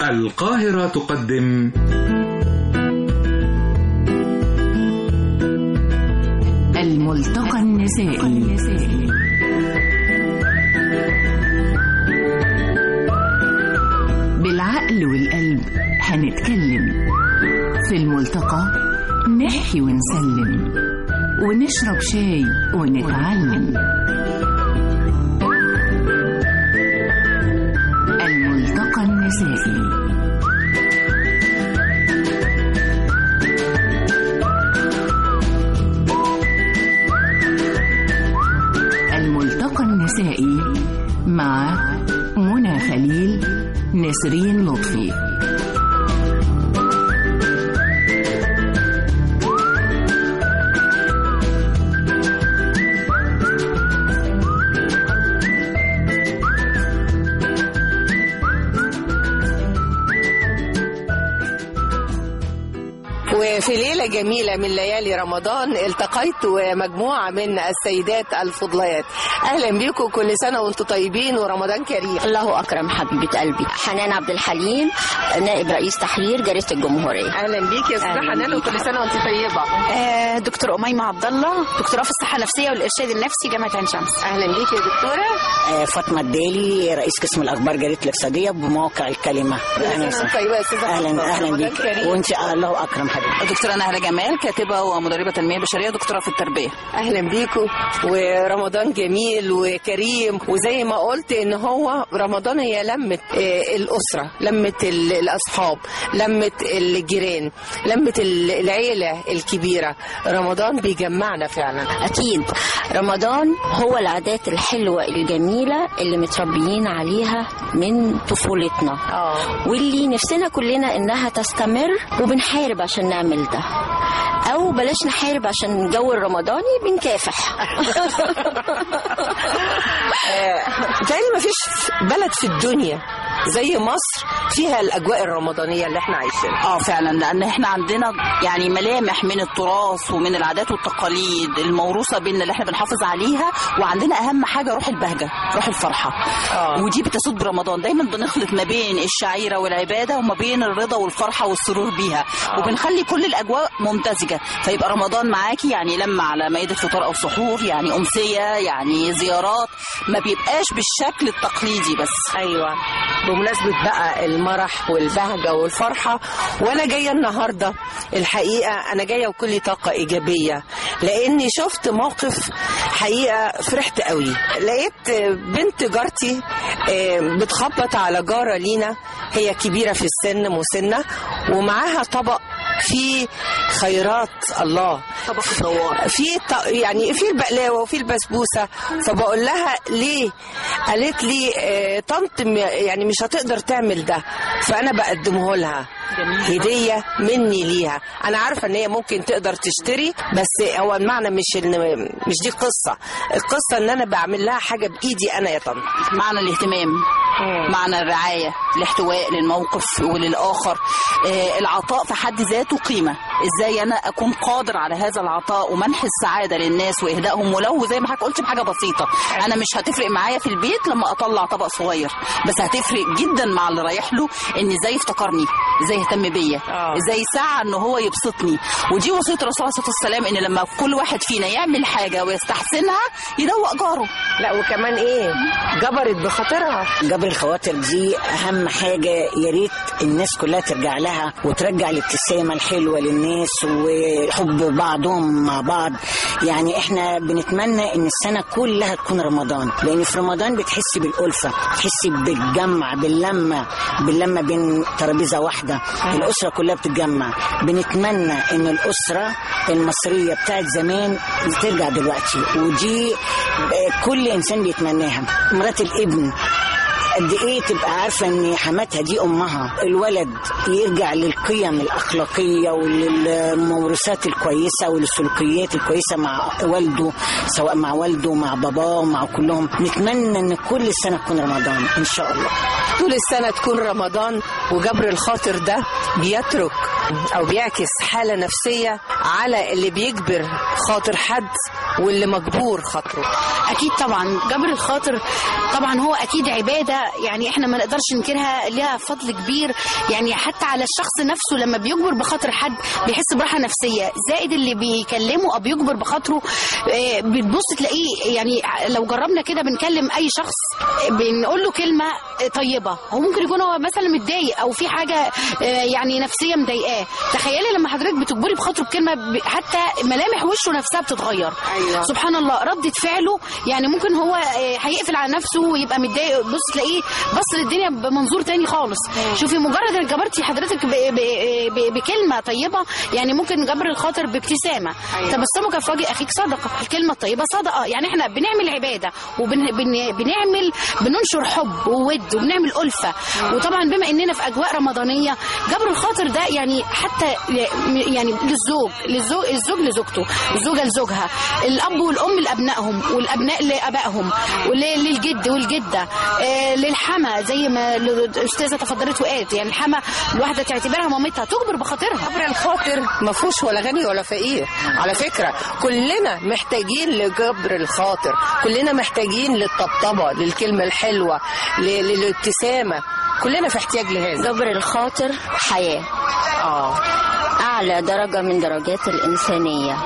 القاهرة تقدم الملتقى النسائي بالعقل والقلب هنتكلم في الملتقى نحكي ونسلم ونشرب شاي ونتعلم الملتقى النسائي الملتقى النسائي مع منى خليل نسرين لطفي وفي ليلة جميلة من ليالي رمضان التقيت مجموعة من السيدات الفضليات أهلا بيكم كل سنة وانتم طيبين ورمضان كريم الله اكرم حبيبه قلبي حنان عبد الحليم نائب رئيس تحرير جريده الجمهوريه أهلا بيك يا أستاذة أهلاً حنان بيك. وكل سنة وانت طيبة آه، دكتور أميمة عبد الله دكتوراه في الصحة النفسية والإرشاد النفسي جامعة عين شمس أهلا بيك يا دكتورة آه، فاطمة الدالي رئيس قسم الأخبار جريدة الإقتصادية بموقع الكلمة أهلا كل سنة وسهلا. طيبة يا أستاذة أهلا فاطمة. أهلا رمضان بيك كريم. وأنت آه، الله أكرم حبيبي دكتورة نهلة جمال كاتبة ومدربة تنمية بشرية دكتوراه في التربية اهلا بيكم ورمضان جميل وكريم وزي ما قلت ان هو رمضان هي لمة آه، الاسره لمة ال- الاصحاب لمة الجيران لمة ال- العيله الكبيره رمضان بيجمعنا فعلا اكيد رمضان هو العادات الحلوه الجميله اللي متربيين عليها من طفولتنا اه واللي نفسنا كلنا انها تستمر وبنحارب عشان نعمل ده او بلاش نحارب عشان الجو الرمضاني بنكافح تاني ما فيش بلد في الدنيا زي مصر فيها الاجواء الرمضانيه اللي احنا عايشينها اه فعلا لان احنا عندنا يعني ملامح من التراث ومن العادات والتقاليد الموروثه بينا اللي احنا بنحافظ عليها وعندنا اهم حاجه روح البهجه روح الفرحه آه. ودي بتصد برمضان دايما بنخلط ما بين الشعيره والعباده وما بين الرضا والفرحه والسرور بيها وبنخلي كل الاجواء ممتزجه فيبقى رمضان معاكي يعني لما على مائده فطار او سحور يعني امسيه يعني زيارات ما بيبقاش بالشكل التقليدي بس ايوه بمناسبه بقى المرح والبهجه والفرحه وانا جايه النهارده الحقيقه انا جايه وكلي طاقه ايجابيه لاني شفت موقف حقيقه فرحت قوي لقيت بنت جارتي آه، بتخبط على جاره لينا هي كبيره في السن مسنه ومعاها طبق فيه خيرات الله طبق الدوار في ط- يعني في البقلاوه وفي البسبوسه فبقول لها ليه قالت لي آه، طنط م- يعني مش هتقدر تعمل ده فانا بقدمه لها هديه مني ليها انا عارفه ان هي ممكن تقدر تشتري بس هو المعنى مش إن مش دي قصه القصه ان انا بعمل لها حاجه بايدي انا يا طنط معنى الاهتمام معنى الرعاية الاحتواء للموقف وللآخر آه العطاء في حد ذاته قيمة ازاي انا اكون قادر على هذا العطاء ومنح السعادة للناس واهدائهم ولو زي ما حضرتك قلت بحاجة بسيطة انا مش هتفرق معايا في البيت لما اطلع طبق صغير بس هتفرق جدا مع اللي رايح له ان ازاي افتكرني ازاي اهتم بيا آه. ازاي سعى ان هو يبسطني ودي وصية الرسول عليه الصلاة والسلام ان لما كل واحد فينا يعمل حاجة ويستحسنها يدوق جاره لا وكمان ايه جبرت بخاطرها جبر الخواطر دي أهم حاجة يا ريت الناس كلها ترجع لها وترجع الابتسامة الحلوة للناس وحب بعضهم مع بعض يعني احنا بنتمنى ان السنة كلها تكون رمضان لان في رمضان بتحسي بالألفة بتحسي بالجمع باللمة باللمة بين ترابيزة واحدة الأسرة كلها بتتجمع بنتمنى ان الأسرة المصرية بتاعت زمان ترجع دلوقتي ودي آه، كل إنسان بيتمناها مرات الابن قد ايه تبقى عارفه ان حماتها دي امها الولد يرجع للقيم الاخلاقيه وللموروثات الكويسه وللسلوكيات الكويسه مع والده سواء مع والده مع باباه مع كلهم نتمنى ان كل سنه تكون رمضان ان شاء الله طول السنة تكون رمضان وجبر الخاطر ده بيترك او بيعكس حاله نفسيه على اللي بيجبر خاطر حد واللي مجبور خاطره اكيد طبعا جبر الخاطر طبعا هو اكيد عباده يعني احنا ما نقدرش ننكرها ليها فضل كبير يعني حتى على الشخص نفسه لما بيجبر بخاطر حد بيحس براحه نفسيه زائد اللي بيكلمه او بيجبر بخاطره آه، بتبص تلاقيه يعني لو جربنا كده بنكلم اي شخص آه، بنقول له كلمه آه، طيبه هو ممكن يكون هو مثلا متضايق او في حاجه آه، يعني نفسيه مضايقاه تخيلي لما حضرتك بتجبري بخاطره بكلمه ب- حتى ملامح وشه نفسها بتتغير أيوة. سبحان الله ردة فعله يعني ممكن هو آه، هيقفل على نفسه ويبقى متضايق بص تلاقيه بص للدنيا بمنظور تاني خالص شوفي مجرد ان جبرتي حضرتك ب- ب- ب- بكلمه طيبه يعني ممكن جبر الخاطر بابتسامه تبسمك في وجه اخيك صدقه الكلمه الطيبه صدقه يعني احنا بنعمل عباده وبنعمل بننشر حب وود وبنعمل الفه وطبعا بما اننا في اجواء رمضانيه جبر الخاطر ده يعني حتى يعني للزوج للزوج الزوج لزوجته الزوجه لزوجها الاب والام لابنائهم والابناء لابائهم ول- للجد والجده آه، للحما زي ما الاستاذه تفضلت وقالت يعني الحما الواحده تعتبرها مامتها تجبر بخاطرها جبر الخاطر ما فيهوش ولا غني ولا فقير على فكره كلنا محتاجين لجبر الخاطر كلنا محتاجين للطبطبه للكلمه الحلوه ل- للابتسامه كلنا في احتياج لهذا جبر الخاطر حياة اه أعلى درجة من درجات الإنسانية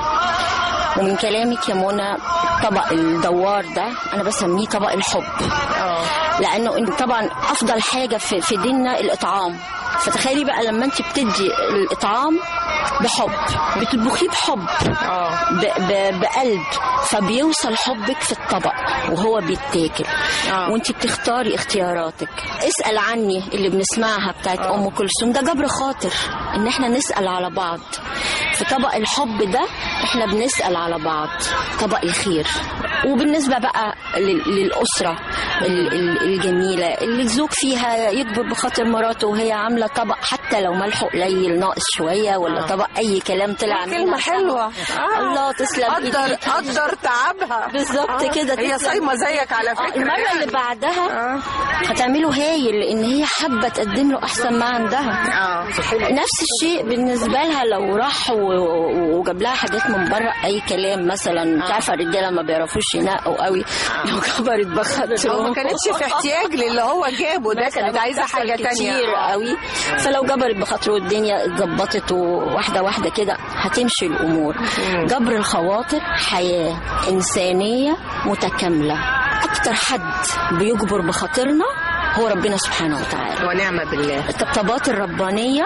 ومن كلامك يا منى طبق الدوار ده أنا بسميه طبق الحب اه لأنه إن- طبعا أفضل حاجة في, في ديننا الإطعام فتخيلي بقى لما أنت بتدي الإطعام بحب بتطبخيه بحب اه ب- ب- بقلب فبيوصل حبك في الطبق وهو بيتاكل آه. وانت بتختاري اختياراتك اسال عني اللي بنسمعها بتاعت ام كلثوم ده جبر خاطر ان احنا نسال على بعض في طبق الحب ده احنا بنسال على بعض طبق الخير وبالنسبه بقى لل- للاسره ال- ال- الجميله اللي الزوج فيها يكبر بخاطر مراته وهي عامله طبق حتى لو ملحه قليل ناقص شويه ولا طبق اي كلام طلع كلمه منها حلوه آه. الله تسلم قدر إيديك. قدر تعبها بالظبط آه. كده هي تسلم. صايمه زيك على آه، فكره المرة يعني. اللي بعدها اه هتعمله هايل لان هي حابة تقدم له احسن ما عندها اه نفس الشيء بالنسبة لها لو راح و- وجاب لها حاجات من بره اي كلام مثلا انت عارفة الرجالة ما بيعرفوش ينقوا قوي لو كبرت هو بخاطره ما كانتش في احتياج للي هو جابه ده كانت عايزه بتحصل حاجه تانية كتير آه. قوي فلو جبرت بخاطره الدنيا اتظبطت وواحده واحده كده هتمشي الامور جبر الخواطر حياه انسانيه متكامله اكتر حد بيجبر بخاطرنا هو ربنا سبحانه وتعالى ونعم بالله الطبطبات الربانيه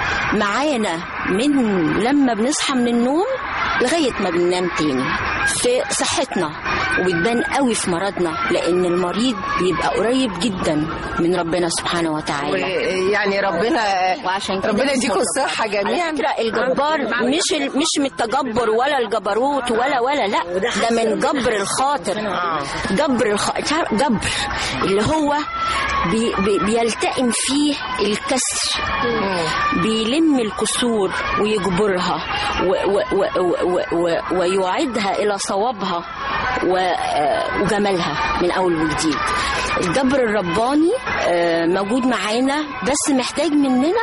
معانا من لما بنصحى من النوم لغايه ما بننام تاني في صحتنا وبتبان قوي في مرضنا لان المريض بيبقى قريب جدا من ربنا سبحانه وتعالى يعني ربنا وعشان كده ربنا اسمه يديكم الجبار. الصحة جميعا على فكرة الجبار مش ال- مش من التجبر ولا الجبروت ولا ولا لا ده من جبر الخاطر جبر الخ... تعرف- جبر اللي هو بي... بي... بيلتئم فيه الكسر بيلم الكسور ويجبرها و... و... و... و... و... ويعيدها إلى صوابها و... آه، وجمالها من أول وجديد الجبر الرباني آه، موجود معانا بس محتاج مننا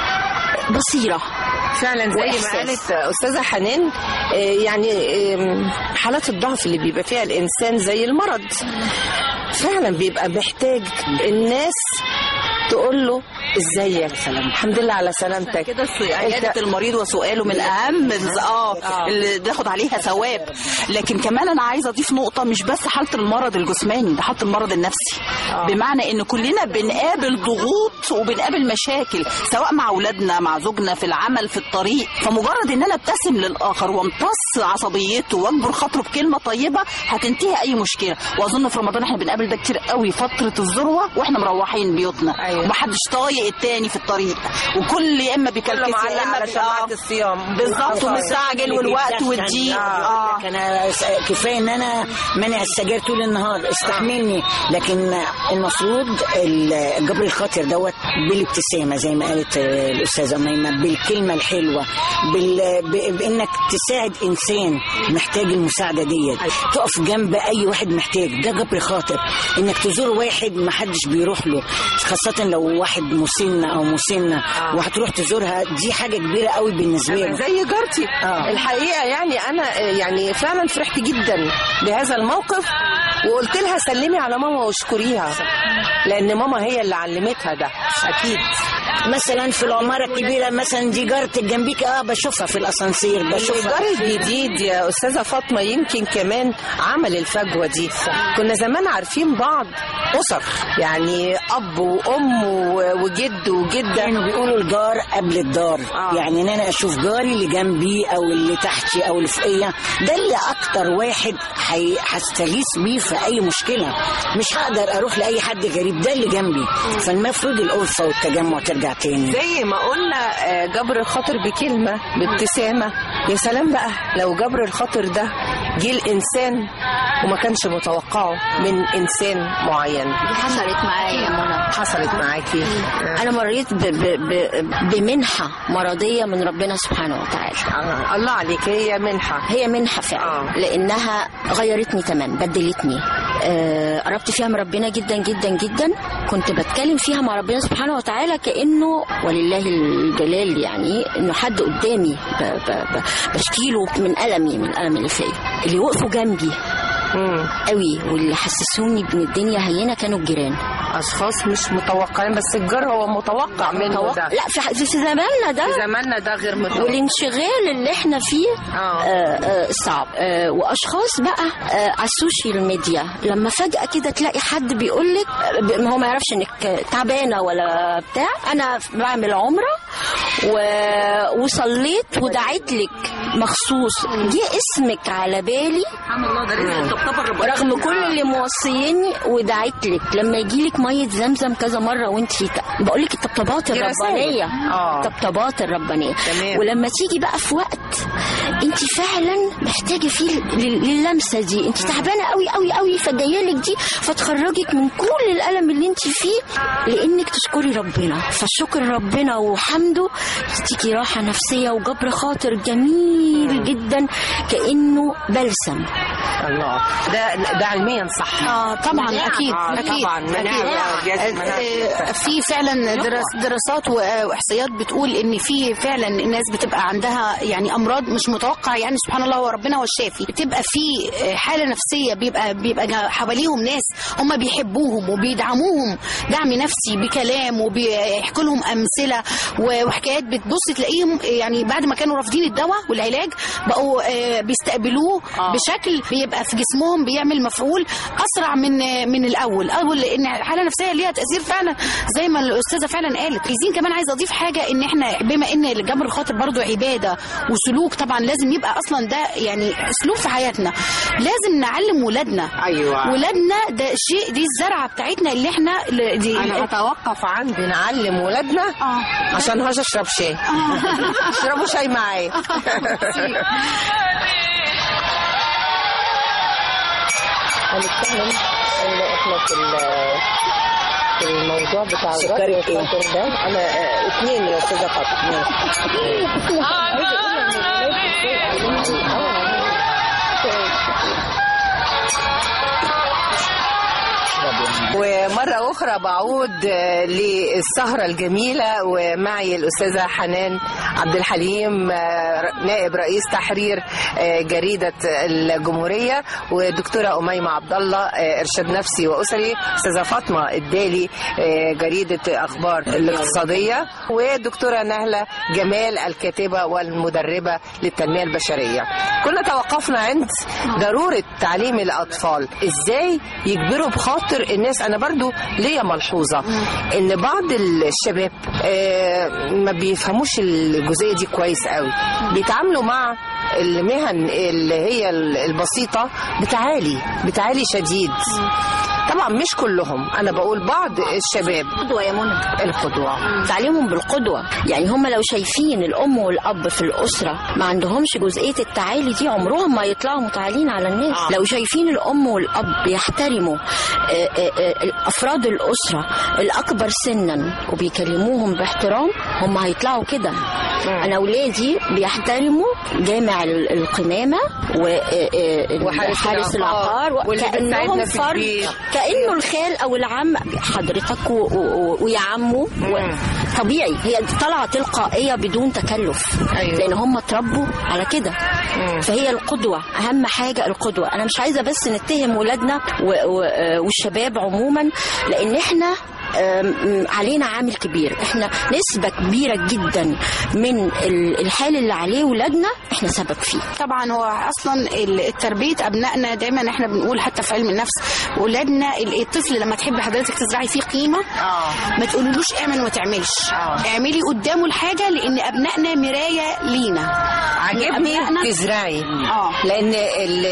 بصيرة فعلا زي ما وإحساس. قالت استاذه حنان آه، يعني آم، حالات الضعف اللي بيبقى فيها الانسان زي المرض فعلا بيبقى محتاج الناس تقول له ازيك الحمد لله على سلامتك كده عيادة المريض وسؤاله من اهم اه اللي بناخد عليها ثواب لكن كمان انا عايزه اضيف نقطه مش بس حاله المرض الجسماني ده حاله المرض النفسي بمعنى ان كلنا بنقابل ضغوط وبنقابل مشاكل سواء مع اولادنا مع زوجنا في العمل في الطريق فمجرد ان انا ابتسم للاخر وامتص عصبيته واجبر خاطره بكلمه طيبه هتنتهي اي مشكله واظن في رمضان احنا بنقابل ده كتير قوي فتره الذروه واحنا مروحين بيوتنا أيوة. ومحدش طايق التاني في الطريق وكل يا اما بيكلكس كله يا معلق اما على بي- شماعة آه. الصيام بالظبط ومستعجل والوقت والضيق اه اه انا س- كفايه ان انا مانع السجاير طول النهار استحملني لكن المفروض ال- الجبر الخاطر دوت بالابتسامه زي ما قالت آه، الاستاذه ميمه بالكلمه الحلوه بال... ب... بانك تساعد انسان محتاج المساعده ديت تقف جنب اي واحد محتاج ده جبر خاطر انك تزور واحد ما حدش بيروح له خاصه لو واحد مسن مسنه او مسنه وهتروح تزورها دي حاجه كبيره قوي بالنسبه له زي جارتي آه. الحقيقه يعني انا يعني فعلا فرحت جدا بهذا الموقف وقلت لها سلمي على ماما واشكريها لان ماما هي اللي علمتها ده اكيد مثلا في العماره الكبيره مثلا دي جارتك جنبيك اه بشوفها في الاسانسير بشوفها الجار الجديد يا استاذه فاطمه يمكن كمان عمل الفجوه دي كنا زمان عارفين بعض اسر يعني اب وام و- وجد وجده كانوا بيقولوا الجار قبل الدار آه. يعني ان انا اشوف جاري اللي جنبي او اللي تحتي او اللي فوقيا ده اللي اكتر واحد هي- هستغيث بيه في اي مشكله مش هقدر اروح لاي حد غريب ده اللي جنبي فالمفروض الالفه والتجمع ترجع تاني زي ما قلنا آه، جبر الخاطر بكلمة بابتسامة يا سلام بقى لو جبر الخاطر ده جه الإنسان وما كانش متوقعه من إنسان معين دي حصلت معايا يا منى حصلت معاكي انا مريت ب ب ب بمنحه مرضيه من ربنا سبحانه وتعالى آه، الله عليك هي منحة هي منحه فعلا آه. لانها غيرتني تمام بدلتني آه، قربت فيها من ربنا جدا جدا جدا كنت بتكلم فيها مع ربنا سبحانه وتعالى كانه ولله الجلال يعني انه حد قدامي ب- ب- ب- بشكيله من المي من الالم اللي فيا اللي وقفوا جنبي مم. قوي واللي حسسوني بان الدنيا هينه كانوا الجيران أشخاص مش متوقعين بس الجار هو متوقع منه توقع- ده لا في ح- في زماننا ده في زماننا ده غير متوقع والانشغال اللي احنا فيه آه. آه آه صعب آه واشخاص بقى آه على السوشيال ميديا لما فجاه كده تلاقي حد بيقول لك ما هو ما يعرفش انك تعبانه ولا بتاع انا بعمل عمره و... وصليت ودعيت لك مخصوص جه اسمك على بالي سبحان الله ده رزق الطبطبه الربانيه رغم كل اللي موصيني ودعيت لك لما يجي لك ميه زمزم كذا مره وانت بقول لك الطبطبات دي رسائل. الربانيه آه. الطبطبات الربانيه تمام. ولما تيجي بقى في وقت انت فعلا محتاجه فيه لل- للمسه دي انت تعبانه قوي قوي قوي فجايه لك دي فتخرجك من كل الالم اللي انت فيه لانك تشكري ربنا فالشكر ربنا وحمده يديكي راحه نفسيه وجبر خاطر جميل جدا كانه بلسم الله ده ده علميا صح اه طبعا مناعة. اكيد آه، اكيد طبعاً، مناعة. أكيد. جهاز المناعة. آه، في فعلا درس دراسات و- واحصائيات بتقول ان في فعلا الناس بتبقى عندها يعني امراض مش متوقع يعني سبحان الله هو ربنا هو الشافي بتبقى في آه، حاله نفسيه بيبقى بيبقى جا- حواليهم ناس هم بيحبوهم وبيدعموهم دعم نفسي بكلام وبيحكوا لهم امثله و- وحكايات بتبص تلاقيهم يعني بعد ما كانوا رافضين الدواء والعلاج بقوا آه، بيستقبلوه بشكل بيبقى في جسمهم بيعمل مفعول اسرع من من الاول اول لان الحاله النفسيه ليها تاثير فعلا زي ما الاستاذه فعلا قالت عايزين كمان عايزه اضيف حاجه ان احنا بما ان الجبر الخاطر برضو عباده وسلوك طبعا لازم يبقى اصلا ده يعني اسلوب في حياتنا لازم نعلم ولادنا ايوه ولادنا ده شيء دي الزرعه بتاعتنا اللي احنا دي انا اتوقف عندي نعلم ولادنا اه عشان هاش اشرب شاي اشربوا شاي معايا هنتكلم ان احنا في ال- في الموضوع بتاع سكرك الرجل إيه؟ والخاطر ده انا آه، اثنين يا استاذه فاطمه ومرة أخرى بعود آه، للسهرة الجميلة ومعي الأستاذة حنان عبد الحليم آه، نائب رئيس تحرير آه، جريدة الجمهورية ودكتورة أميمة عبد الله آه، إرشاد نفسي وأسري أستاذة فاطمة الدالي آه، جريدة أخبار الاقتصادية ودكتورة نهلة جمال الكاتبة والمدربة للتنمية البشرية كنا توقفنا عند ضرورة تعليم الأطفال إزاي يجبروا بخاطر الناس أنا برضو ليا ملحوظة إن بعض الشباب آه، ما بيفهموش الجزئية دي كويس قوي بيتعاملوا مع المهن اللي هي البسيطة بتعالي بتعالي شديد طبعا مش كلهم أنا بقول بعض الشباب قدوه يا منى القدوة تعليمهم بالقدوة يعني هم لو شايفين الأم والأب في الأسرة ما عندهمش جزئية التعالي دي عمرهم ما يطلعوا متعالين على الناس آه. لو شايفين الأم والأب بيحترموا آه، آه، آه، أفراد الأسرة الأكبر سنا وبيكلموهم باحترام هم هيطلعوا كده أنا أولادي بيحترموا جامع ال- القمامة وحارس وحارس العقار، العقار واللي بتساعدنا كأنهم في فرد البيت. لانه الخال او العم حضرتك و- و- ويا عمه و- طبيعي هي طالعه تلقائيه بدون تكلف أيوة. لان هم اتربوا على كده فهي القدوه اهم حاجه القدوه انا مش عايزه بس نتهم ولادنا و- و- آه، والشباب عموما لان احنا آم، علينا عامل كبير احنا نسبة كبيرة جدا من ال- الحال اللي عليه ولادنا احنا سبب فيه طبعا هو اصلا ال- تربيه ابنائنا دايما احنا بنقول حتى في علم النفس ولادنا ال- الطفل لما تحب حضرتك تزرعي فيه قيمه ما تقولولوش اعمل وما تعملش اعملي قدامه الحاجه لان ابنائنا مرايه لينا عجبني أبنائنا- تزرعي اه لان ال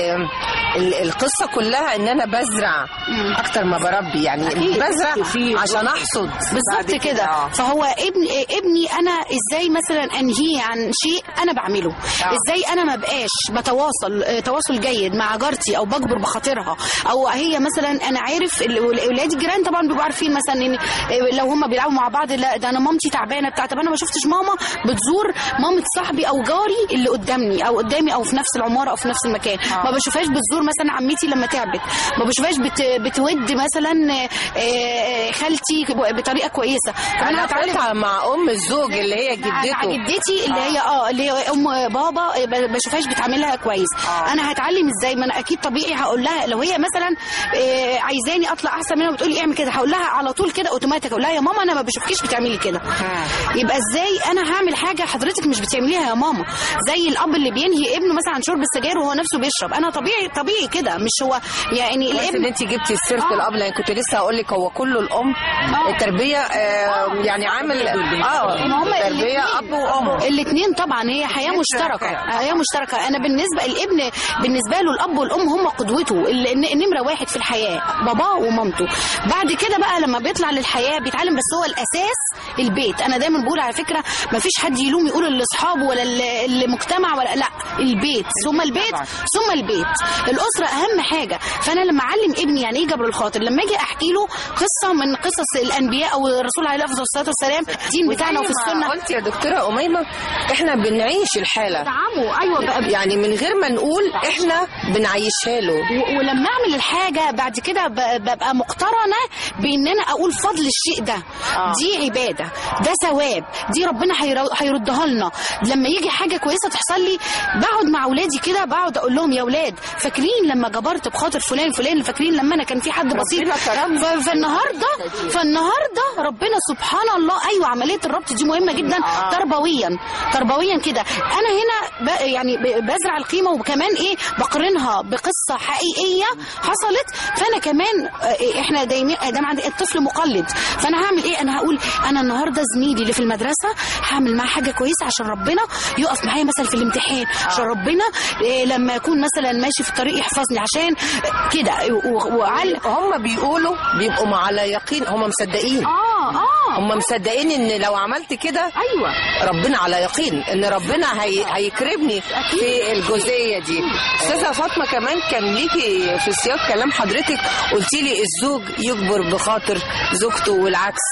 ال القصه كلها ان انا بزرع اكتر ما بربي يعني بزرع عشان احصد بعد بالظبط كده آه. فهو ابن ابني انا ازاي مثلا انهيه عن شيء انا بعمله ازاي انا ما بقاش بتواصل آه، تواصل جيد مع جارتي او بجبر بخاطرها او هي مثلا انا عارف ال- ولاد الجيران طبعا بيبقوا عارفين مثلا ان آه، لو هم بيلعبوا مع بعض لا ده انا مامتي تعبانه بتاع طب انا ما شفتش ماما بتزور مامه صاحبي او جاري اللي قدامي او قدامي او في نفس العماره او في نفس المكان ما بشوفهاش بتزور مثلا عمتي لما تعبت ما بشوفهاش بت بتود مثلا آه، آه، خالتي بطريقه كويسه طب انا هتعلم قطعه مع ام الزوج اللي هي مع جدته جدتي اللي هي اه اللي هي ام بابا ب- بشوفهاش بتعملها كويس انا هتعلم ازاي ما انا اكيد طبيعي هقول لها لو هي مثلا آه، عايزاني اطلع احسن منها وبتقولي اعمل كده هقول لها على طول كده اوتوماتيك اقول لها يا ماما انا ما بشوفكيش بتعملي كده يبقى ازاي انا هعمل حاجه حضرتك مش بتعمليها يا ماما زي الاب اللي بينهي ابنه مثلا عن شرب السجاير وهو نفسه بيشرب انا طبيعي طبيعي كده مش هو يعني كويس ان الابن انت جبتي سيره آه. الاب لان كنت لسه هقول لك هو كله الام التربيه آه يعني عامل اه ما هما تربيه اب وام الاثنين طبعا هي حياه مشتركه حياه مشتركه انا بالنسبه الابن بالنسبه له الاب والام هم قدوته ال- الن- النمره واحد في الحياه باباه ومامته بعد كده بقى لما بيطلع للحياه بيتعلم بس هو الاساس البيت انا دايما بقول على فكره ما فيش حد يلوم يقول لاصحابه ولا ال- المجتمع ولا لا البيت ثم البيت ثم البيت الاسره اهم حاجه فانا لما اعلم ابني يعني ايه جبر الخاطر لما اجي احكي له قصه من قصص الانبياء او الرسول عليه الصلاه والسلام الدين بتاعنا وفي زي ما السنه قلت يا دكتوره اميمه احنا بنعيش الحاله دعمه ايوه بقى يعني من غير ما نقول احنا بنعيشها له و- ولما اعمل الحاجه بعد كده ب- ببقى مقترنه بان انا اقول فضل الشيء ده دي عباده ده ثواب دي ربنا هيرو- هيردها لنا لما يجي حاجه كويسه تحصل لي بقعد مع اولادي كده بقعد اقول لهم يا اولاد فاكرين لما جبرت بخاطر فلان فلان فاكرين لما انا كان في حد بسيط ف- فالنهارده فالنهارده ربنا سبحان الله ايوه عمليه الربط دي مهمه جدا تربويا تربويا كده انا هنا ب يعني ب- بزرع القيمه وكمان ايه بقارنها بقصه حقيقيه حصلت فانا كمان آه، احنا دايما دايما عندي الطفل مقلد فانا هعمل ايه انا هقول انا النهارده زميلي اللي في المدرسه هعمل معاه حاجه كويسه عشان ربنا يقف معايا مثلا في الامتحان عشان ربنا إيه لما يكون مثلا ماشي في الطريق يحفظني عشان كده و- وعل هم بيقولوا بيبقوا على يقين هم مصدقين اه اه هم مصدقين ان لو عملت كده ايوه ربنا على يقين ان ربنا هي... هيكرمني في الجزئيه دي استاذه فاطمه كمان كان ليكي في سياق كلام حضرتك قلتي لي الزوج يجبر بخاطر زوجته والعكس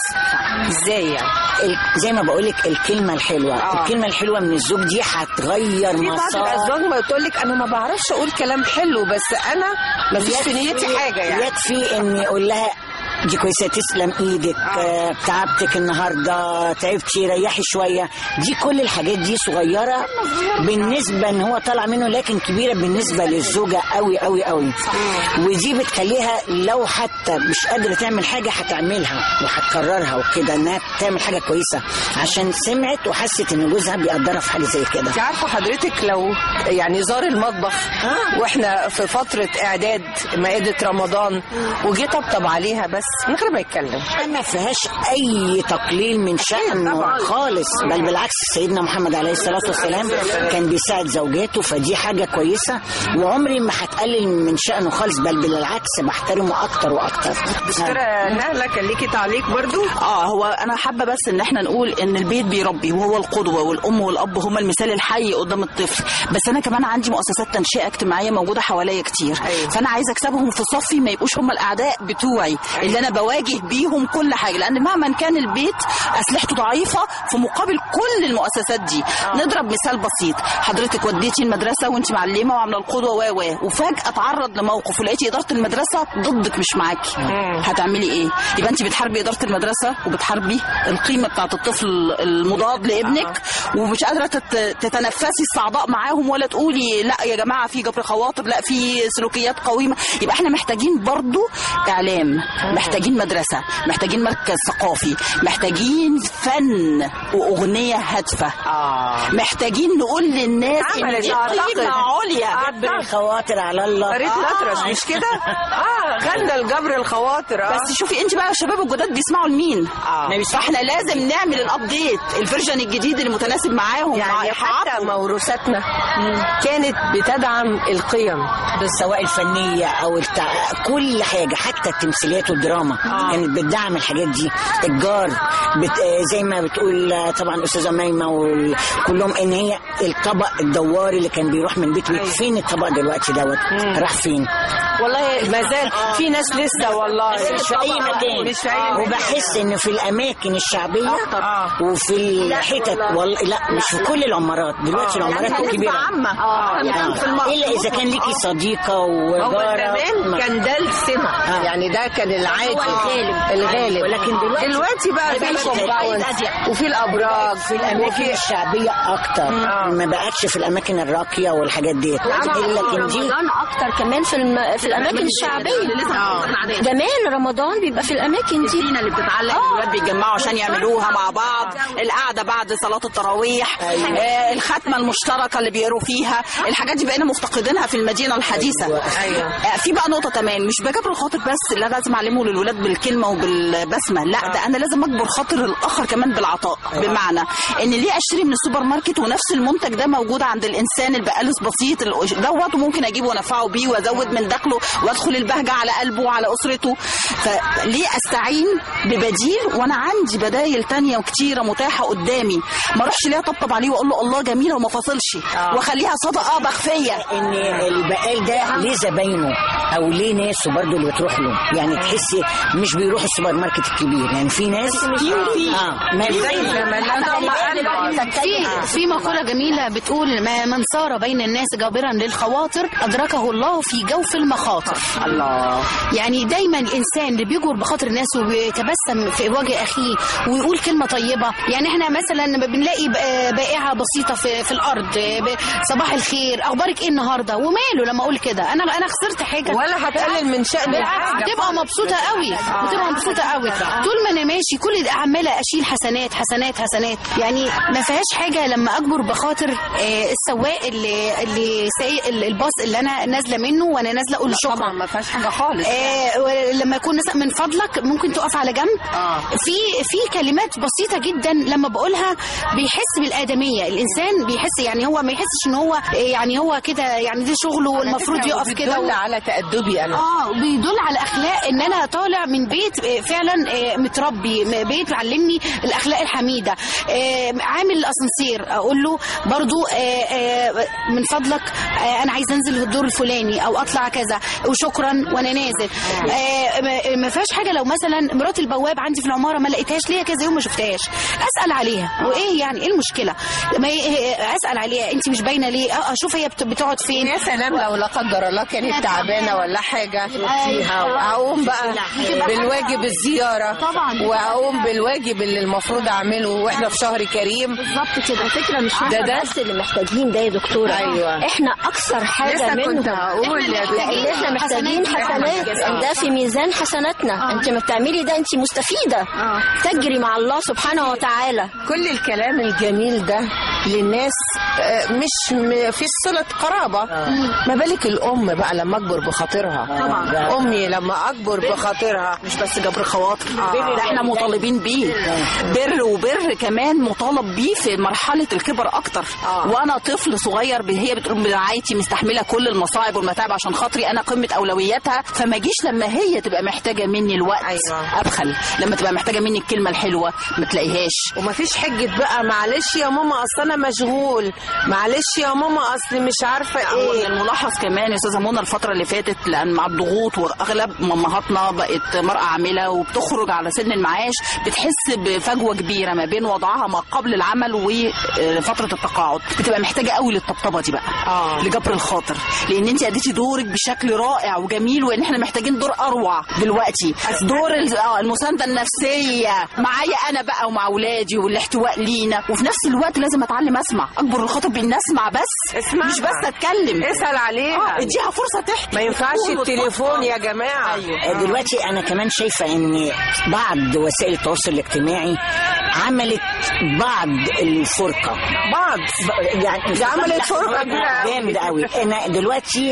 ازاي يعني ال- زي ما بقولك الكلمة الحلوة آه. الكلمة الحلوة من الزوج دي هتغير في بعض مسار الازواج ما تقول لك انا ما بعرفش اقول كلام حلو بس انا ما فيش في نيتي حاجه يعني يكفي اني اقول لها دي كويسه تسلم ايدك آه. تعبتك النهارده تعبتي ريحي شويه دي كل الحاجات دي صغيره بالنسبه ان هو طالع منه لكن كبيره بالنسبه للزوجه قوي قوي قوي ودي بتخليها لو حتى مش قادره تعمل حاجه هتعملها وهتكررها وكده انها تعمل حاجه كويسه عشان سمعت وحست ان جوزها بيقدرها في حاجه زي كده انت عارفه حضرتك لو يعني زار المطبخ آه. واحنا في فتره اعداد مائده رمضان وجه طبطب عليها بس من غير ما يتكلم ما فيهاش اي تقليل من شأنه خالص بل بالعكس سيدنا محمد عليه الصلاة والسلام كان بيساعد زوجاته فدي حاجة كويسة وعمري ما هتقلل من شأنه خالص بل بالعكس بحترمه أكتر وأكتر دكتوره نهله كان ليكي تعليق برضو اه هو انا حابه بس ان احنا نقول ان البيت بيربي وهو القدوه والام والاب هما المثال الحي قدام الطفل بس انا كمان عندي مؤسسات تنشئه اجتماعيه موجوده حواليا كتير أيوة. فانا عايزه اكسبهم في صفي ما يبقوش هما الاعداء بتوعي اللي اللي انا بواجه بيهم كل حاجه لان مهما كان البيت اسلحته ضعيفه في مقابل كل المؤسسات دي نضرب مثال بسيط حضرتك وديتي المدرسه وانت معلمه وعامله القدوه و و وفجاه اتعرض لموقف ولقيتي اداره المدرسه ضدك مش معاكي هتعملي ايه يبقى انت بتحاربي اداره المدرسه وبتحاربي القيمه بتاعه الطفل المضاد لابنك ومش قادره تت- تتنفسي الصعداء معاهم ولا تقولي لا يا جماعه في جبر خواطر لا في سلوكيات قويمه يبقى احنا محتاجين برضو اعلام محتاجين مدرسه محتاجين مركز ثقافي محتاجين فن واغنيه هادفه محتاجين نقول للناس ان عملت دي أعتقد. قيمه عليا جبر الخواطر على الله فريد الأطرش مش كده؟ اه غنى الجبر الخواطر اه بس شوفي انت بقى الشباب الجداد بيسمعوا لمين آه. فاحنا لازم نعمل الابديت الفيرجن الجديد اللي متناسب معاهم مع يعني حتى إيقاعاتهم. موروثاتنا كانت بتدعم القيم سواء الفنيه او التع... كل حاجه حتى التمثيليات والدراما آه. كانت بتدعم الحاجات دي الجار بت... آه، زي ما بتقول آه، طبعا استاذه ميمه وكلهم ان هي الطبق الدواري اللي كان بيروح من بيت لبيت فين الطبق دلوقتي دوت راح فين والله ما زال في ناس لسه والله مش في اي مكان مش في اي مكان وبحس ان في الاماكن الشعبيه آه. وفي الحتت والله لا مش في كل العمارات دلوقتي العمارات يعني الكبيره عامة آه. في المرة. الا اذا كان ليكي صديقه هو وجاره زمان كان ده السمة آه. يعني ده كان العادي الغالب. الغالب ولكن دلوقتي- دلوقتي بقى في الكومباوند وفي الابراج في الاماكن الشعبيه اكتر آه. ما بقتش في الاماكن الراقيه والحاجات ديت لكن دي رمضان اكتر كمان في الم... في الاماكن الشعبيه زمان رمضان بيبقى في الاماكن دي اللي بتتعلق الولاد بيتجمعوا عشان يعملوها مع بعض القعده بعد صلاه التراويح آه الختمه المشتركه اللي بيقروا فيها الحاجات دي بقينا مفتقدينها في المدينه الحديثه أيوة. آه في بقى نقطه تمام مش بجبر الخاطر بس لا لازم اعلمه للولاد بالكلمه وبالبسمه لا ده انا لازم اجبر خاطر الاخر كمان بالعطاء بمعنى ان ليه اشتري من السوبر ماركت ونفس المنتج ده موجود عند الانسان البقالس بسيط ال- دوت وممكن اجيبه وانفعه بيه وازود من دخله وادخل البهجه على قلبه وعلى اسرته فليه استعين ببديل وانا عندي بدايل تانية وكتيره متاحه قدامي ما اروحش ليه اطبطب عليه واقول له الله جميله وما فاصلش واخليها صدقه مخفيه ان البقال ده ليه زباينه او ليه ناسه برضه اللي بتروح له يعني تحسي مش بيروح السوبر ماركت الكبير يعني في ناس اه ما زي زمان لا هم قالوا في في مقولة جميلة بتقول ما من سار بين الناس جابرا للخواطر أدركه الله في جوف المخاطر الله يعني دايما الانسان اللي بيجبر بخاطر الناس وبيتبسم في وجه اخيه ويقول كلمه طيبه يعني احنا مثلا بنلاقي ب- بائعه بسيطه في, في الارض ب- صباح الخير اخبارك ايه النهارده وماله لما اقول كده انا انا خسرت حاجه ولا هتقلل من شأن بالعكس بتبقى مبسوطه قوي بتبقى مبسوطه قوي طول ما انا ماشي كل ده عماله اشيل حسنات حسنات حسنات يعني ما فيهاش حاجه لما اجبر بخاطر آه، السواق اللي اللي سايق ال- الباص اللي انا نازله منه وانا نازله اقول له شكرا طبعا ما فيهاش حاجه خالص آه ولما يكون مثلا من فضلك ممكن تقف على جنب آه. في في كلمات بسيطه جدا لما بقولها بيحس بالادميه الانسان بيحس يعني هو ما يحسش ان هو آه، يعني هو كده يعني ده شغله والمفروض يقف كده بتدل و... على تأدبي انا اه بيدل على اخلاق ان انا طالع من بيت آه، فعلا آه، متربي م- بيت معلمني الاخلاق الحميده آه، عامل الاسانسير اقول له برضو آه، آه، من فضلك آه، انا عايز انزل الدور الفلاني او اطلع كذا وشكرا وانا نازل آه، ما- ما فيهاش حاجه لو مثلا مرات البواب عندي في العماره ما لقيتهاش ليا كذا يوم ما شفتهاش اسال عليها وايه يعني ايه المشكله ما ي- اسال عليها انت مش باينه ليه آه، اشوف هي بت- بتقعد فين يا سلام لو لا قدر الله كانت تعبانه ولا حاجه فيها اقوم بقى بالواجب الزياره طبعا. واقوم بالواجب اللي المفروض اعمله واحنا في شهر كريم بالظبط كده على فكره مش ده ده ده. بس اللي محتاجين ده يا دكتوره أيوة. احنا اكثر حاجه لسه كنت منهم هقول يا لان احنا محتاجين حسنات آه. ده في ميزان حسناتنا انت ما بتعملي ده انت مستفيده تجري مع الله سبحانه وتعالى كل الكلام الجميل ده للناس آه، مش م- في صلة قرابة ما بالك الأم بقى لما أكبر بخاطرها طبعا. أمي لما أكبر بخاطرها مش بس جبر خواطر ده احنا مطالبين بيه بر وبر كمان مطالب بيه في مرحله الكبر اكتر وانا طفل صغير ب- هي بتقول برعايتي مستحمله كل المصاعب والمتاعب عشان خاطري انا قمه اولوياتها فما اجيش لما هي تبقى محتاجه مني الوقت أيوة. ابخل لما تبقى محتاجه مني الكلمه الحلوه ما تلاقيهاش وما فيش حجة بقى معلش يا ماما أصل انا مشغول معلش يا ماما اصل مش عارفه ومن ايه الملاحظ كمان يا استاذه منى الفتره اللي فاتت لان مع الضغوط واغلب امهاتنا بقت مراه عامله وبتخرج على سن المعاش بتحس بفجوه كبيره ما بين وضعها ما قبل العمل وفتره التقاعد بتبقى محتاجه قوي للطبطبه دي بقى آه. لجبر الخاطر لان انت اديتي دورك بشكل رائع وجميل وان احنا محتاجين دور اروع دلوقتي دور ال- آه، المسانده النفسيه معايا انا بقى ومع اولادي والاحتواء لينا وفي نفس الوقت لازم اتعلم اسمع اكبر الخاطر بان اسمع بس اسمعها. مش بس اتكلم اسال عليها اه اديها فرصه تحكي ما ينفعش وتقول التليفون وتفضفض. يا جماعه ايوه دلوقتي انا كمان شايفه ان بعض وسائل التواصل الاجتماعي عملت بعض الفرقه بعض يعني دي عملت فرقة كبيرة أوي. جامد قوي انا دلوقتي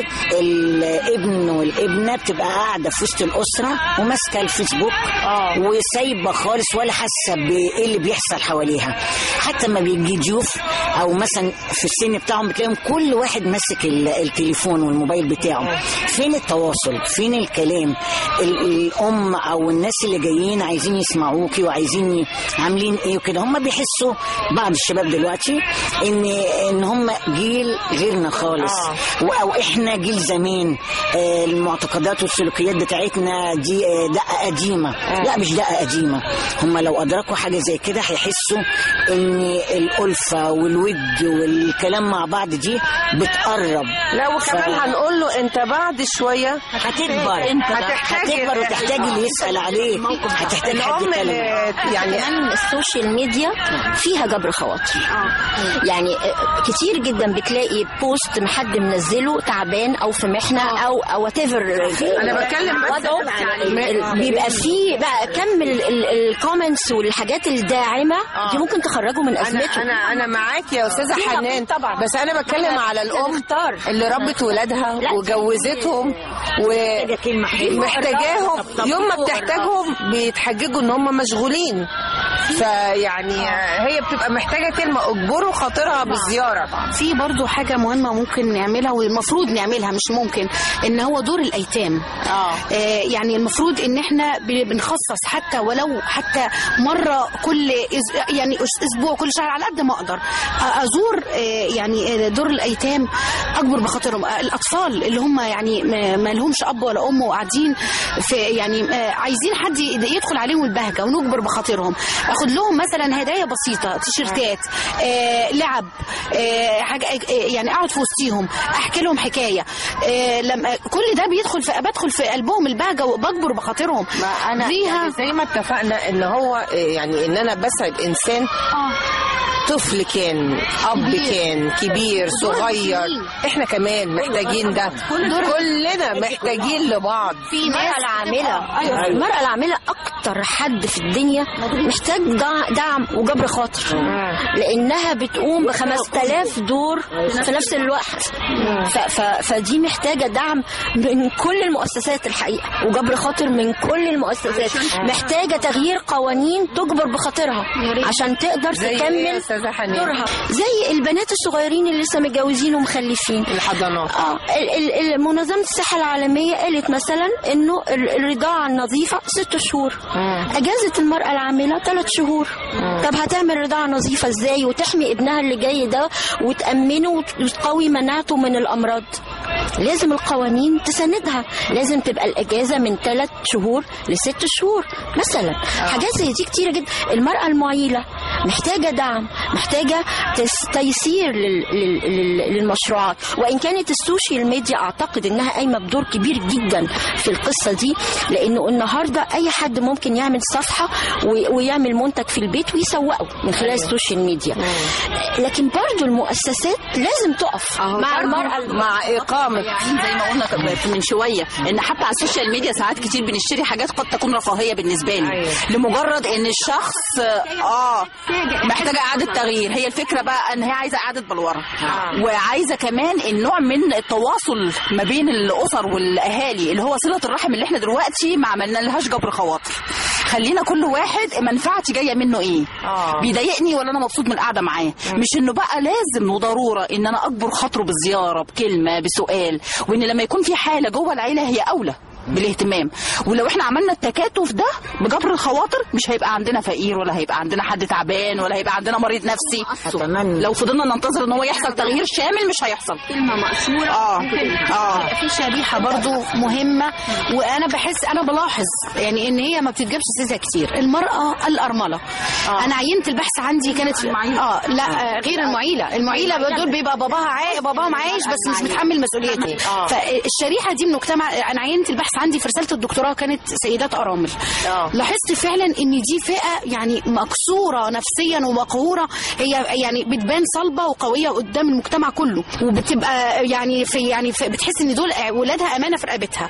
الابن والابنه بتبقى قاعده في وسط الاسره وماسكه الفيسبوك وسايبه خالص ولا حاسه بايه اللي بيحصل حواليها حتى ما بيجي ضيوف او مثلا في السن بتاعهم بتلاقيهم كل واحد ماسك ال- التليفون والموبايل بتاعه فين التواصل فين الكلام ال- الام او الناس اللي جايين عايزين يسمعوكي وعايزين ي- عاملين ايه وكده هم بيحسوا بعض الشباب دلوقتي ان ان هم جيل غيرنا خالص و- او احنا جيل زمان آه، المعتقدات والسلوكيات بتاعتنا دي آه، دقه قديمه لا مش دقه قديمه هم لو ادركوا حاجه زي كده هيحسوا ان الالفه والود والكلام مع بعض دي بتقرب لا وكمان ف- هنقول له انت بعد شويه هتكبر انت هتحتاج هتكبر وتحتاج اللي يسال عليك هتحتاج حد الام يتكلم اللي يعني كمان السوشيال ميديا فيها جبر خواطر يعني آه، كتير جدا بتلاقي بوست حد منزله تعبان او في محنه او او وات ايفر أنا بتكلم بس ال- بيبقى فيه بقى كم الكومنتس والحاجات الداعمه دي ممكن تخرجه من انا ازمته انا انا معاك يا استاذه فيها حنان طبعا. بس انا بتكلم على الام نختار. اللي ربت ولادها لا. وجوزتهم كلمه حلوه ومحتاجاهم يوم ما بتحتاجهم بيتحججوا ان هم مشغولين فيعني هي بتبقى محتاجه كلمه اجبروا خاطرها بالزياره في برضو حاجة مهمة ممكن نعملها والمفروض نعملها مش ممكن ان هو دور الايتام اه آه يعني المفروض ان احنا ب- بنخصص حتى ولو حتى مرة كل أس- يعني أس- اسبوع كل شهر على قد ما اقدر آه، ازور آه يعني آه، دور الايتام اكبر بخاطرهم آه، الاطفال اللي هم يعني ما ما لهمش اب ولا ام وقاعدين في يعني آه، عايزين حد يد- يدخل عليهم البهجة ونجبر بخاطرهم اخد لهم مثلا هدايا بسيطة تيشيرتات آه لعب آه حاجة آه، يعني اقعد في وسطيهم احكي لهم حكاية آه لما كل ده بيدخل في بدخل في قلبهم البهجة وبجبر بخاطرهم ما انا ليها يعني زي ما اتفقنا ان هو يعني ان انا بسعد انسان اه طفل كان اب كان كبير صغير احنا كمان محتاجين ده كلنا محتاجين لبعض في المرأة العاملة أيوة. المرأة العاملة أكتر حد في الدنيا محتاج دع- دعم وجبر خاطر لأنها بتقوم ب 5000 دور في نفس الوقت ف ف فدي محتاجة دعم من كل المؤسسات الحقيقة وجبر خاطر من كل المؤسسات محتاجة تغيير قوانين تجبر بخاطرها عشان تقدر زي إيه يا تكمل أستاذة حنان؟ دورها زي البنات الصغيرين اللي لسه متجوزين ومخلفين الحضانات اه ال- ال- ال- منظمة الصحة العالمية قالت مثلا انه ال- الرضاعة النظيفة ست شهور اجازة المرأة العاملة ثلاث شهور طب هتعمل رضاعة نظيفة ازاي وتحمي ابنها اللي جاي ده وتأمنه وت- وتقوي مناعته من الامراض لازم القوانين تساندها لازم تبقى الاجازه من ثلاث شهور لست شهور مثلا حاجات زي دي كتيره جدا المراه المعيله محتاجه دعم محتاجه تس- تيسير لل- لل- لل- للمشروعات وان كانت السوشيال ميديا اعتقد انها قايمه بدور كبير جدا في القصه دي لانه النهارده اي حد ممكن يعمل صفحه وي- ويعمل منتج في البيت ويسوقه من خلال السوشيال ميديا لكن برضو المؤسسات لازم تقف مع المراه الم- مع اقامه زي ما قلنا ك- من شويه ان حتى على السوشيال ميديا ساعات كتير بنشتري حاجات قد تكون رفاهيه بالنسبه لي أيوة. لمجرد ان الشخص اه محتاجه اعاده تغيير هي الفكره بقى ان هي عايزه اعاده بلوره وعايزه كمان النوع من التواصل ما بين الاسر والاهالي اللي هو صله الرحم اللي احنا دلوقتي ما عملنا لهاش جبر خواطر خلينا كل واحد منفعتي جايه منه ايه آه. بيضايقني ولا انا مبسوط من القعده معاه مش انه بقى لازم وضروره ان انا اكبر خاطره بالزياره بكلمه بسؤال وان لما يكون في حاله جوه العيله هي اولى بالاهتمام ولو احنا عملنا التكاتف ده بجبر الخواطر مش هيبقى عندنا فقير ولا هيبقى عندنا حد تعبان ولا هيبقى عندنا مريض نفسي أتمنى. لو فضلنا ننتظر ان هو يحصل تغيير شامل مش هيحصل كلمه مقصوره اه اه في شريحه برضو مهمه وانا بحس انا بلاحظ يعني ان هي ما بتتجابش سيرتها كتير المراه الارمله آه. انا عينت البحث عندي كانت في اه لا آه غير المعيله المعيله دول بيبقى باباها عاي... باباهم عايش بس مش متحمل مسؤوليته فالشريحه دي من المجتمع انا عينت البحث عندي في رساله الدكتوراه كانت سيدات ارامل لاحظت فعلا ان دي فئه يعني مكسوره نفسيا ومقهوره هي يعني بتبان صلبه وقويه قدام المجتمع كله وبتبقى يعني في يعني في بتحس ان دول ولادها امانه في رقبتها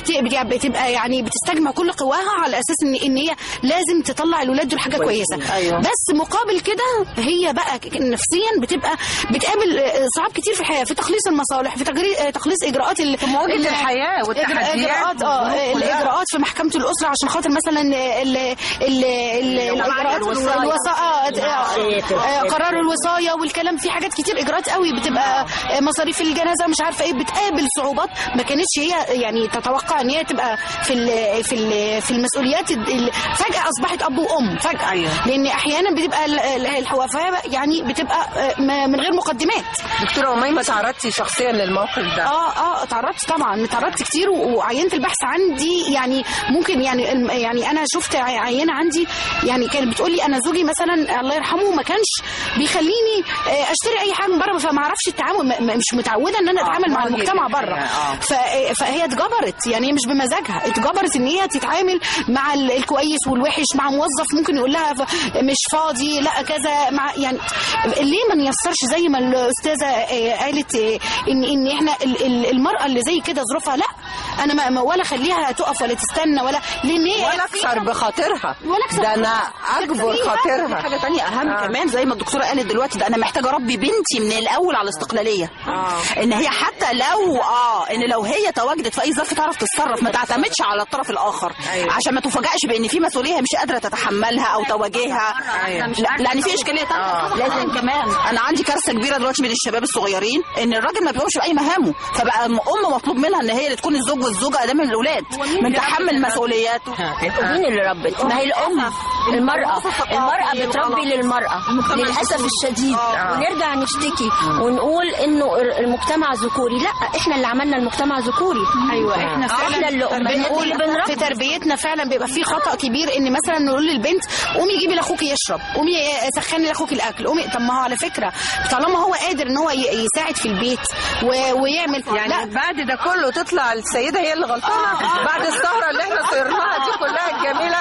فبتبقى يعني بتستجمع كل قواها على اساس ان ان هي لازم تطلع الولاد دول حاجه كويسه أيوة. بس مقابل كده هي بقى ك- نفسيا بتبقى بتقابل آه، صعاب كتير في الحياه في تخليص المصالح في تجري- آه، تخليص اجراءات ال- مواجهة ال- الحياة والتحديات اجراءات اه والظروف كلها. الاجراءات في محكمه الاسره عشان خاطر مثلا ال ال ال الاجراءات الوصاية. الوصايا آه، قرار الوصايه والكلام في حاجات كتير اجراءات قوي بتبقى آه، مصاريف الجنازه مش عارفه ايه بتقابل صعوبات ما كانتش هي يعني تتوقع ان هي تبقى في ال في ال في المسؤوليات ال- ال- فجاه اصبحت اب وام فجاه أيوة. لان احيانا بتبقى ال- ال- الحوافه يعني بتبقى آه، ما- من غير مقدمات دكتوره أميمة تعرضتي شخصيا للموقف ده اه اه اتعرضت طبعا اتعرضت كتير و- وعينت البحث عندي يعني ممكن يعني الم- يعني انا شفت عي- عينه عندي يعني كانت بتقول لي انا زوجي مثلا الله يرحمه ما كانش بيخليني آه، اشتري اي حاجه من بره فما اعرفش التعامل م- م- مش متعوده ان انا اتعامل مع المجتمع بره ف- فهي اتجبرت يعني هي مش بمزاجها اتجبرت ان هي تتعامل مع ال- الكويس والوحش مع موظف ممكن يقول لها ف- مش فاضي لا كذا مع يعني ليه ما نيسرش زي ما الاستاذه آه، قالت آه، ان ان احنا ال- ال- المراه اللي زي كده ظروفها لا انا ما- ما ولا اخليها تقف ولا تستنى ولا لان هي ولا اكسر بخاطرها ولا أكسر ده انا بخاطرها. اجبر تكسريها. خاطرها حاجه تانية اهم آه. كمان زي ما الدكتوره قالت دلوقتي ده انا محتاجه اربي بنتي من الاول على الاستقلاليه آه. ان هي حتى لو اه ان لو هي تواجدت في اي ظرف تعرف تتصرف ما تعتمدش على الطرف الاخر أيوة. عشان ما تفاجئش بان في مسؤوليه هي مش قادره تتحملها او تواجهها أيوة. لا لان في اشكاليه تانية آه. لازم كمان انا عندي كارثه كبيره دلوقتي من الشباب الصغيرين ان الراجل ما بيقومش باي مهامه فبقى ام مطلوب منها ان هي اللي تكون الزوج والزوجه امام الاولاد من تحمل مسؤولياته مين اللي ربت؟ ما هي الأم المرأة المرأة بتربي للمرأة للأسف الشديد ونرجع نشتكي ونقول إنه المجتمع ذكوري لا إحنا اللي عملنا المجتمع ذكوري ايوه احنا إحنا فعلا اللي بنقول اللي بنربي في تربيتنا فعلا بيبقى في خطا كبير ان مثلا نقول للبنت قومي جيبي لاخوك يشرب قومي سخني لاخوك الاكل قومي طب ما هو على فكره طالما هو قادر ان هو ي- يساعد في البيت و... ويعمل يعني لا بعد ده كله تطلع السيده هي اللي غلطانه بعد السهره اللي احنا سهرناها دي كلها الجميله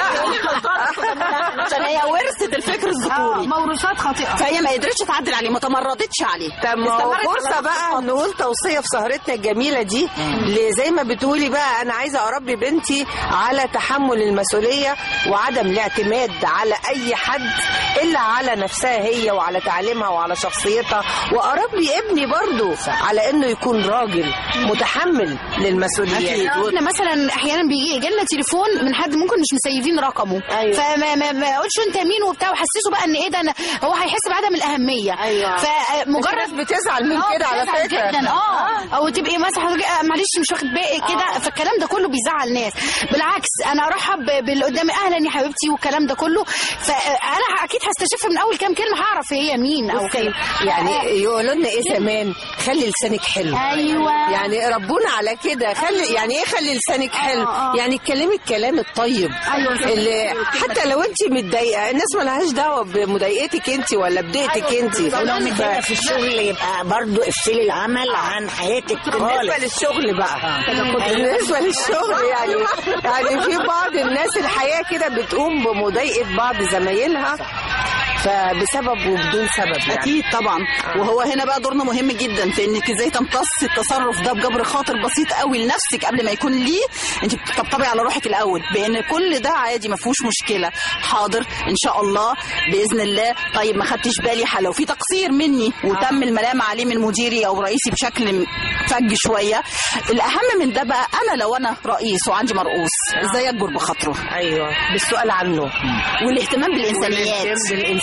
لا عشان هي ورثت الفكر الذكوري موروثات خاطئه فهي ما قدرتش تعدل عليه ما تمردتش عليه طب ما هو استمرت فرصة على بقى نقول توصية في سهرتنا الجميلة دي اللي زي ما بتقولي بقى أنا عايزة أربي بنتي على تحمل المسؤولية وعدم الاعتماد على أي حد إلا على نفسها هي وعلى تعليمها وعلى شخصيتها وأربي ابني برضو على إنه يكون راجل متحمل للمسؤوليات احنا مثلا احيانا بيجي جالنا تليفون من حد ممكن مش مسيفين رقمه أيوة. فما ما, ما اقولش انت مين وبتاع وحسسه بقى ان ايه ده أنا هو هيحس بعدم الاهميه أيوة. فمجرد الناس بتزعل من آه، كده على بتزعل فكرة جدا اه او تبقي مثلا حضرتك آه، معلش مش واخد بالي كده فالكلام ده كله بيزعل ناس بالعكس انا ارحب ب- باللي قدامي اهلا يا حبيبتي والكلام ده كله فانا اكيد هستشف من اول كام كلمه هعرف هي مين او كده يعني يقولوا لنا ايه زمان خلي لسانك حلو ايوه يعني ربونا على كده خلي يعني ايه خلي لسانك حلو يعني اتكلمي الكلام الطيب أيوة. اللي حتى لو انت متضايقه الناس مالهاش دعوه بمضايقتك انت ولا بضيقتك انت ولو متضايقه في الشغل يبقى برضو افصلي العمل عن حياتك بالنسبه خالص للشغل بقى بالنسبه للشغل يعني يعني في بعض الناس الحياه كده بتقوم بمضايقه بعض زمايلها فبسبب وبدون سبب يعني اكيد طبعا وهو هنا بقى دورنا مهم جدا في انك ازاي تمتصي التصرف ده بجبر خاطر بسيط قوي لنفسك قبل ما يكون ليه انت بتطبطبي على روحك الاول بان كل ده عادي ما فيهوش مشكله حاضر ان شاء الله باذن الله طيب ما خدتش بالي لو في تقصير مني وتم الملام عليه من مديري او رئيسي بشكل فج شويه الاهم من ده بقى انا لو انا رئيس وعندي مرؤوس ازاي اجبر بخاطره ايوه بالسؤال عنه والاهتمام بالانسانيات والاهتمام بالانسانيات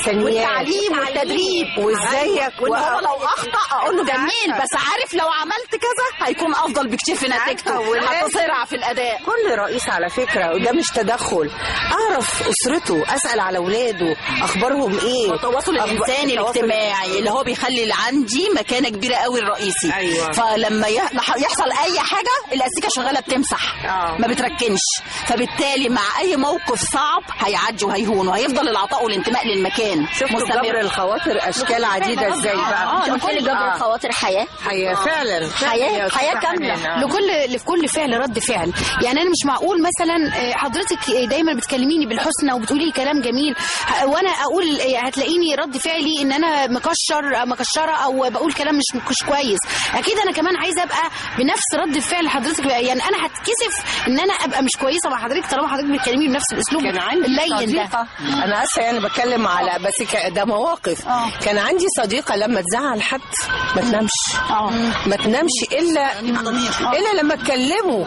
والامكانيات والتعليم والتدريب وازيك وان هو و- لو اخطا اقول له جميل بس عارف لو عملت كذا هيكون افضل بكتير في نتيجته والناس- هتسرع في الاداء كل رئيس على فكره وده مش تدخل اعرف اسرته اسال على اولاده اخبارهم ايه التواصل أخبار- الانساني التواصل الاجتماعي اللي هو بيخلي اللي عندي مكانه كبيره قوي الرئيسي أيوة. فلما ي- يحصل اي حاجه الاستيكه شغاله بتمسح آه. ما بتركنش فبالتالي مع اي موقف صعب هيعدي وهيهون وهيفضل العطاء والانتماء للمكان شفتوا جبر الخواطر اشكال عديده ازاي بقى اه لكل جبر الخواطر حياه حياه فعلا حياه فعلا. حياه كامله آه. لكل لكل فعل رد فعل يعني انا مش معقول مثلا آه، حضرتك دايما بتكلميني بالحسنى وبتقولي لي كلام جميل ه- وانا اقول آه، هتلاقيني رد فعلي ان انا مكشر مكشره او بقول كلام مش مش كويس اكيد انا كمان عايزه ابقى بنفس رد الفعل حضرتك بقى. يعني انا هتكسف ان انا ابقى مش كويسه مع حضرتك طالما حضرتك بتكلميني بنفس الاسلوب كان عندي اللين ده صديقة أنا آسفة يعني بتكلم على بس ك- ده مواقف كان عندي صديقة لما تزعل حد ما تنامش ما تنامش إلا إلا لما تكلمه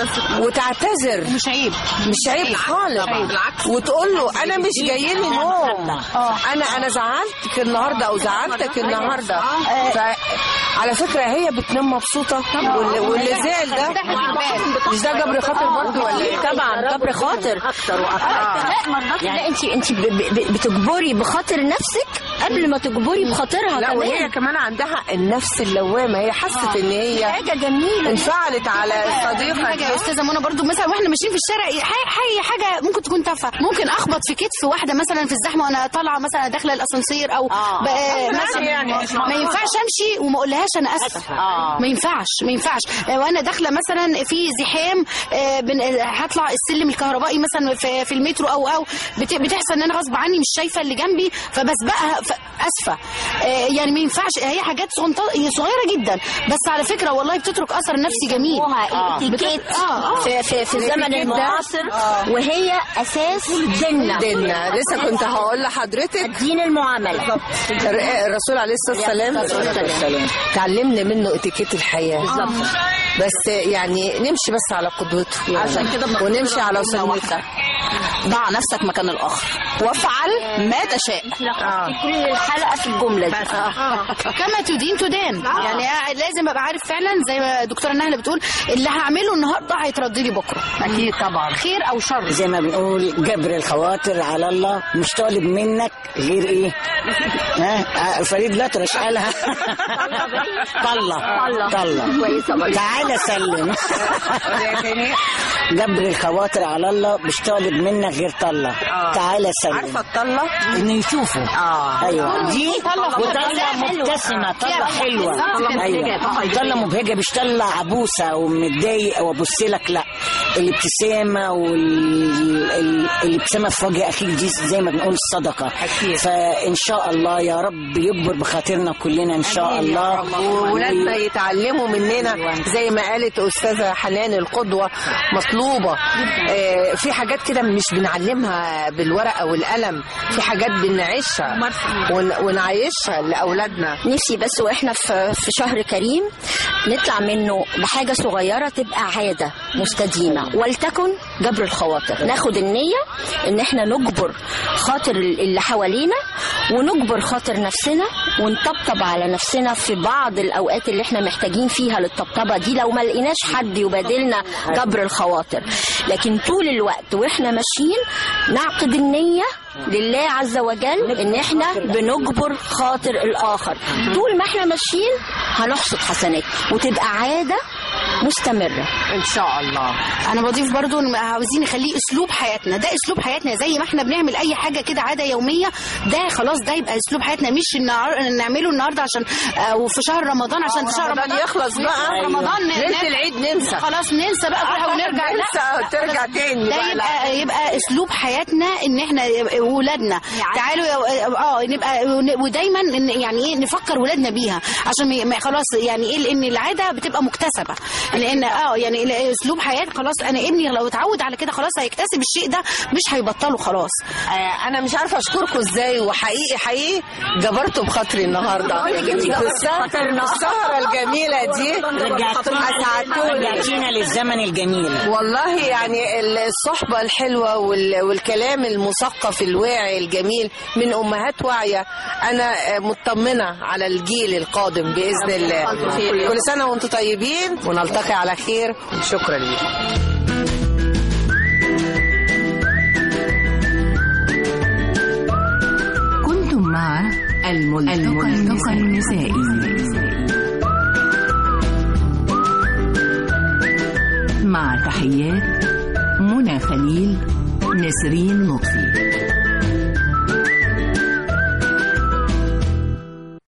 وتعتذر مش عيب مش عيب خالص وتقول له انا مش جاي لي نوم انا انا زعلتك النهارده او زعلتك النهارده ف على فكره هي بتنام مبسوطه واللي, واللي زعل ده مش ده جبر خاطر برضه ولا ايه طبعا جبر خاطر لا مرات لا انت انت ب- ب- بتجبري بخاطر نفسك قبل ما تجبري بخاطرها لا وهي كمان كمان عندها النفس اللوامه هي حست ان هي حاجه جميله انفعلت على الصديقه حاجه يا استاذه منى برضو مثلا واحنا ماشيين في الشارع حاجه حاجه, حاجة ممكن تكون تافهه ممكن اخبط في كتف واحده مثلا في الزحمه وانا طالعه مثلا داخله الاسانسير او آه. بقى مثلا يعني ما ينفعش امشي وما اقولهاش انا اسفه آه. ما ينفعش ما ينفعش آه، وانا داخله مثلا في زحام آه، بن- آه، هطلع السلم الكهربائي مثلا في, في المترو او او بت- بتحصل ان انا غصب عني مش شايفه اللي جنبي فبسبقها ف- اسفه آه، يعني ما ينفعش هي حاجات صغنطة- هي صغيره جدا بس على فكره والله بتترك اثر نفسي جميل آه. الاتيكيت في في في الزمن المعاصر وهي اساس ديننا دينا لسه كنت هقول لحضرتك دين المعامله الر- الرسول عليه الصلاه والسلام تعلمنا منه اتيكيت الحياه بالظبط بس يعني نمشي بس على قدوته عشان كده بنقول ونمشي على ربنا سنته واحدة. ضع نفسك مكان الاخر وافعل ما تشاء كل الحلقه في الجمله دي كما تدين تدان يعني لازم ابقى عارف فعلا زي ما دكتوره نهله بتقول اللي هعمله النهارده هيترد لي بكره اكيد طبعا خير او شر زي ما بنقول جبر الخواطر على الله مش طالب منك غير ايه ها آه، فريد الأطرش قالها طلة طلة كويسه برضه تعالى سلم جبر الخواطر على الله مش طالب منك غير طلة تعالى سلم عارفه الطله انه يشوفه اه ايوه دي طلة وطلة مبتسمة طلة حلوة ايوه طلة مبهجة مش طلة عبوسة ومتضايقة وابص لك لا الابتسامة والابتسامة في وجه اخيك دي زي ما بنقول الصدقة فان شاء الله يا رب يكبر بخاطرنا كلنا ان شاء الله وولادنا يتعلموا مننا زي ما قالت استاذه حنان القدوه مطلوبه آه، في حاجات كده مش بنعلمها بالورقه والقلم في حاجات بنعيشها ون- ونعيشها لاولادنا نفسي بس واحنا في في شهر كريم نطلع منه بحاجه صغيره تبقى عاده مستديمه ولتكن جبر الخواطر ناخد النيه ان احنا نجبر خاطر اللي حوالينا ونجبر خاطر نفسنا ونطبطب على نفسنا في بعض الاوقات اللي احنا محتاجين فيها للطبطبه دي لو ما لقيناش حد يبادلنا جبر الخواطر لكن طول الوقت واحنا ماشيين نعقد النيه لله عز وجل ان احنا بنجبر خاطر الاخر طول ما احنا ماشيين هنحصد حسنات وتبقى عاده مستمره ان شاء الله انا بضيف برضو إن عاوزين نخليه اسلوب حياتنا ده اسلوب حياتنا زي ما احنا بنعمل اي حاجه كده عاده يوميه ده خلاص ده يبقى اسلوب حياتنا مش النهار نعمله النهارده عشان آه، وفي شهر رمضان عشان شهر رمضان رمضان يخلص بقى رمضان ن- ليله ن- العيد ننسى خلاص ننسى بقى كلها ونرجع لا. ننسى ترجع تاني ده بقى لا. يبقى يبقى اسلوب حياتنا ان احنا ولادنا تعالوا يا- اه نبقى ودايما إن يعني ايه نفكر ولادنا بيها عشان ما- ما خلاص يعني ايه لان العاده بتبقى مكتسبه لان اه يعني اسلوب حياه خلاص انا ابني لو اتعود على كده خلاص هيكتسب الشيء ده مش هيبطله خلاص آه، انا مش عارفه اشكركم ازاي وحقيقي حقيقي جبرتوا بخاطري النهارده بالسهرة- السهره الجميله دي اسعدتوني رجعتينا للزمن الجميل والله يعني الصحبة الحلوة وال- والكلام المثقف الواعي الجميل من أمهات واعية أنا مطمنة على الجيل القادم بإذن الله كل سنة وأنتم طيبين ونلتقي على خير شكرا لكم كنتم مع الملتقى, الملتقى النسائي مع تحيات منى خليل نسرين لطفي